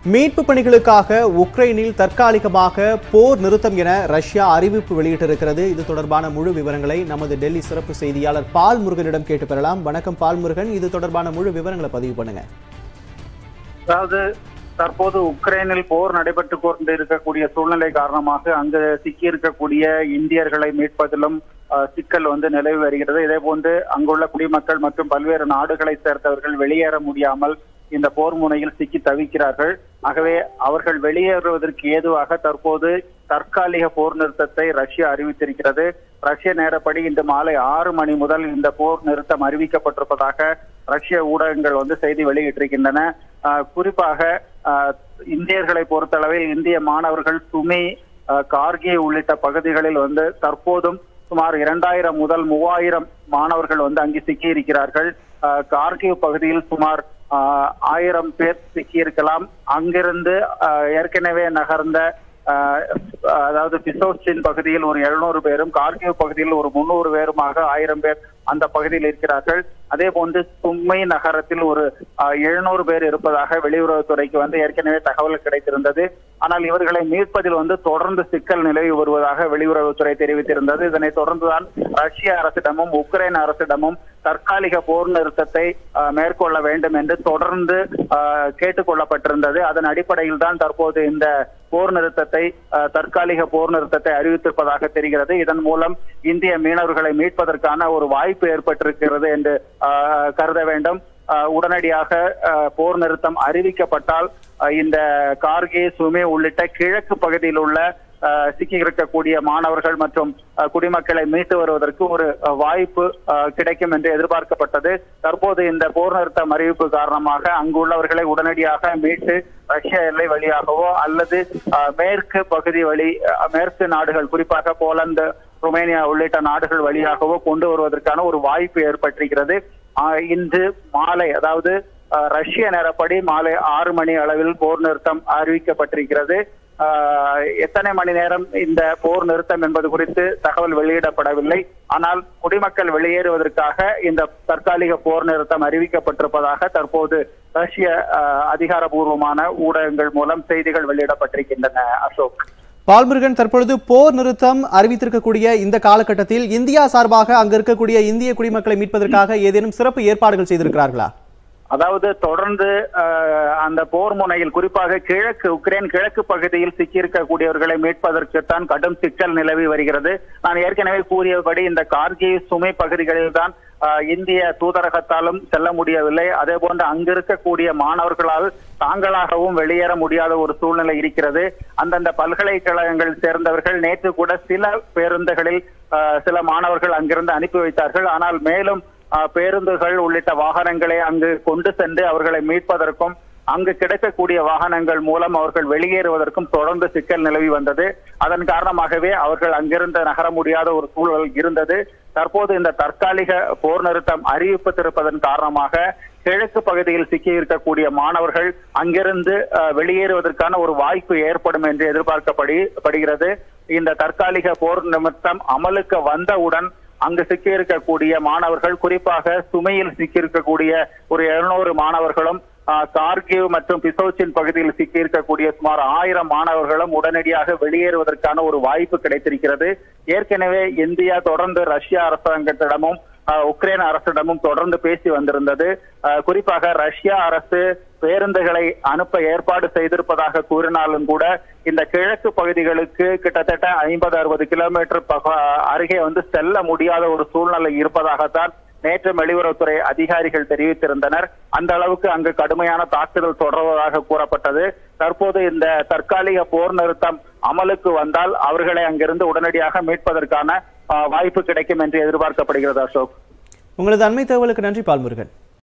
மீட்பு பணிகளுக்காக உக்ரைனில் தற்காலிகமாக போர் நிறுத்தம் என ரஷ்யா அறிவிப்பு வெளியிட்டிருக்கிறது இது தொடர்பான முழு விவரங்களை நமது டெல்லி சிறப்பு செய்தியாளர் பால் முருகனிடம் கேட்டு பெறலாம் வணக்கம் பால் முருகன் இது தொடர்பான முழு விவரங்களை பதிவு பண்ணுங்க அதாவது தற்போது உக்ரைனில் போர் நடைபெற்று கொண்டு இருக்கக்கூடிய சூழ்நிலை காரணமாக அங்கு சிக்கி இருக்கக்கூடிய இந்தியர்களை மீட்பதிலும் அஹ், சிக்கல் வந்து நிலவி வருகிறது இதே போன்று அங்குள்ள குடிமக்கள் மற்றும் பல்வேறு நாடுகளை சேர்ந்தவர்கள் வெளியேற முடியாமல் இந்த போர் முனையில் சிக்கி தவிக்கிறார்கள் ஆகவே அவர்கள் வெளியேறுவதற்கு ஏதுவாக தற்போது தற்காலிக போர் நிறுத்தத்தை ரஷ்யா அறிவித்திருக்கிறது ரஷ்ய நேரப்படி இன்று மாலை ஆறு மணி முதல் இந்த போர் நிறுத்தம் அறிவிக்கப்பட்டிருப்பதாக ரஷ்ய ஊடகங்கள் வந்து செய்தி வெளியிட்டிருக்கின்றன ஆஹ் குறிப்பாக ஆஹ் இந்தியர்களை பொறுத்தளவில் இந்திய மாணவர்கள் சுமி ஆஹ் கார்கி உள்ளிட்ட பகுதிகளில் வந்து தற்போதும் சுமார் இரண்டாயிரம் முதல் மூவாயிரம் மாணவர்கள் வந்து அங்கு சிக்கி இருக்கிறார்கள் ஆஹ் கார்கிவ் பகுதியில் சுமார் ஆஹ் ஆயிரம் பேர் சிக்கியிருக்கலாம் அங்கிருந்து ஆஹ் ஏற்கனவே நகர்ந்த ஆஹ் அதாவது பிசோச்சின் பகுதியில் ஒரு எழுநூறு பேரும் கார்கிவ் பகுதியில் ஒரு முன்னூறு பேருமாக ஆயிரம் பேர் அந்த பகுதியில் இருக்கிறார்கள் அதே போன்று சும்மை நகரத்தில் ஒரு எழுநூறு பேர் இருப்பதாக வெளியுறவுத்துறைக்கு வந்து ஏற்கனவே தகவல் கிடைத்திருந்தது ஆனால் இவர்களை மீட்பதில் வந்து தொடர்ந்து சிக்கல் நிலவி வருவதாக வெளியுறவுத்துறை தெரிவித்திருந்தது இதனைத் தொடர்ந்துதான் ரஷ்ய அரசிடமும் உக்ரைன் அரசிடமும் தற்காலிக போர் நிறுத்தத்தை ஆஹ், மேற்கொள்ள வேண்டும் என்று தொடர்ந்து ஆஹ், கேட்டுக்கொள்ளப்பட்டிருந்தது அதன் அடிப்படையில் தான் தற்போது இந்த போர் நிறுத்தத்தை ஆஹ், தற்காலிக போர் நிறுத்தத்தை அறிவித்திருப்பதாக தெரிகிறது இதன் மூலம் இந்திய மீனவர்களை மீட்பதற்கான ஒரு வாய்ப்பு ஏற்பட்டிருக்கிறது என்று ஆஹ், கருத வேண்டும் ஆஹ், உடனடியாக ஆஹ், போர் நிறுத்தம் அறிவிக்கப்பட்டால் ஆஹ், இந்த கார்கே சுமி உள்ளிட்ட கிழக்கு பகுதியில் உள்ள ஆஹ், சிக்கி இருக்கக்கூடிய மாணவர்கள் மற்றும் ஆஹ், குடிமக்களை மீட்டு வருவதற்கு ஒரு ஆஹ், வாய்ப்பு ஆஹ், கிடைக்கும் என்று எதிர்பார்க்கப்பட்டது தற்போது இந்த போர் நிறுத்தம் அறிவிப்பு காரணமாக அங்குள்ளவர்களை உடனடியாக மீட்டு ரஷ்ய எல்லை வழியாகவோ அல்லது ஆஹ், மேற்கு பகுதி வழி ஆஹ், மேற்கு நாடுகள் குறிப்பாக போலந்து ருமேனியா உள்ளிட்ட நாடுகள் வழியாகவோ கொண்டு வருவதற்கான ஒரு வாய்ப்பு ஏற்பட்டிருக்கிறது ஆஹ், இன்று மாலை அதாவது ஆஹ், ரஷ்ய நேரப்படி மாலை ஆறு மணி அளவில் போர் நிறுத்தம் அறிவிக்கப்பட்டிருக்கிறது ஆஹ், எத்தனை மணி நேரம் இந்த போர் நிறுத்தம் என்பது குறித்து தகவல் வெளியிடப்படவில்லை ஆனால் குடிமக்கள் வெளியேறுவதற்காக இந்த தற்காலிக போர் நிறுத்தம் அறிவிக்கப்பட்டிருப்பதாக தற்போது ரஷ்ய ஆஹ், அதிகாரபூர்வமான ஊடகங்கள் மூலம் செய்திகள் வெளியிடப்பட்டிருக்கின்றன அசோக் பால்முருகன் தற்பொழுது போர் நிறுத்தம் அறிவித்திருக்கக்கூடிய இந்த காலகட்டத்தில் இந்தியா சார்பாக அங்க இருக்கக்கூடிய இந்திய குடிமக்களை மீட்பதற்காக ஏதேனும் சிறப்பு ஏற்பாடுகள் செய்திருக்கிறார்களா அதாவது தொடர்ந்து அஹ், அந்த போர் முனையில் குறிப்பாக கிழக்கு உக்ரைன் கிழக்கு பகுதியில் சிக்கியிருக்கக்கூடியவர்களை மீட்பதற்குத்தான் கடும் சிக்கல் நிலவி வருகிறது நான் ஏற்கனவே கூறியபடி இந்த கார்கி சுமை பகுதிகளில் தான் இந்திய தூதரகத்தாலும் செல்ல முடியவில்லை அதே போன்று அங்கிருக்கக்கூடிய மாணவர்களால் தாங்களாகவும் வெளியேற முடியாத ஒரு சூழ்நிலை இருக்கிறது அந்தந்த பல்கலைக்கழகங்கள் சேர்ந்தவர்கள் நேற்று கூட சில பேருந்துகளில் அஹ், சில மாணவர்கள் அங்கிருந்து அனுப்பி வைத்தார்கள் ஆனால் மேலும் அஹ், பேருந்துகள் உள்ளிட்ட வாகனங்களை அங்கு கொண்டு சென்று அவர்களை மீட்பதற்கும் அங்கு கிடைக்கக்கூடிய வாகனங்கள் மூலம் அவர்கள் வெளியேறுவதற்கும் தொடர்ந்து சிக்கல் நிலவி வந்தது அதன் காரணமாகவே அவர்கள் அங்கிருந்து நகர முடியாத ஒரு சூழல் இருந்தது தற்போது இந்த தற்காலிக போர் நிறுத்தம் அறிவிப்பதிருப்பதன் காரணமாக கிழக்கு பகுதியில் சிக்கி இருக்கக்கூடிய மாணவர்கள் அங்கிருந்து அஹ், வெளியேறுவதற்கான ஒரு வாய்ப்பு ஏற்படும் என்று எதிர்பார்க்கப்படி படுகிறது இந்த தற்காலிக போர் நிமித்தம் அமலுக்கு வந்தவுடன் அங்கு சிக்கியிருக்கக்கூடிய மாணவர்கள் குறிப்பாக சுமையில் சிக்கியிருக்கக்கூடிய ஒரு எழுநூறு மாணவர்களும் ஆஹ், கார்கிவ் மற்றும் பிசோச்சின் பகுதியில் சிக்கியிருக்கக்கூடிய சுமார் ஆயிரம் மாணவர்களும் உடனடியாக வெளியேறுவதற்கான ஒரு வாய்ப்பு கிடைத்திருக்கிறது ஏற்கனவே இந்தியா தொடர்ந்து ரஷ்ய அரசாங்கத்திடமும் ஆஹ், உக்ரைன் அரசிடமும் தொடர்ந்து பேசி வந்திருந்தது ஆஹ், குறிப்பாக ரஷ்யா அரசு பேருந்துகளை அனுப்ப ஏற்பாடு செய்திருப்பதாக கூறினாலும் கூட இந்த கிழக்கு பகுதிகளுக்கு கிட்டத்தட்ட ஐம்பது அறுபது கிலோமீட்டர் பக- அருகே வந்து செல்ல முடியாத ஒரு சூழ்நிலை இருப்பதாகத்தான் நேற்று வெளியுறவுத்துறை அதிகாரிகள் தெரிவித்திருந்தனர் அந்த அளவுக்கு அங்கு கடுமையான தாக்குதல் தொடர்வதாக கூறப்பட்டது தற்போது இந்த தற்காலிக போர் நிறுத்தம் அமலுக்கு வந்தால் அவர்களை அங்கிருந்து உடனடியாக மீட்பதற்கான ஆஹ், வாய்ப்பு கிடைக்கும் என்று எதிர்பார்க்கப்படுகிறது அசோக் உங்களது அண்மை தகவலுக்கு நன்றி பால்முருகன்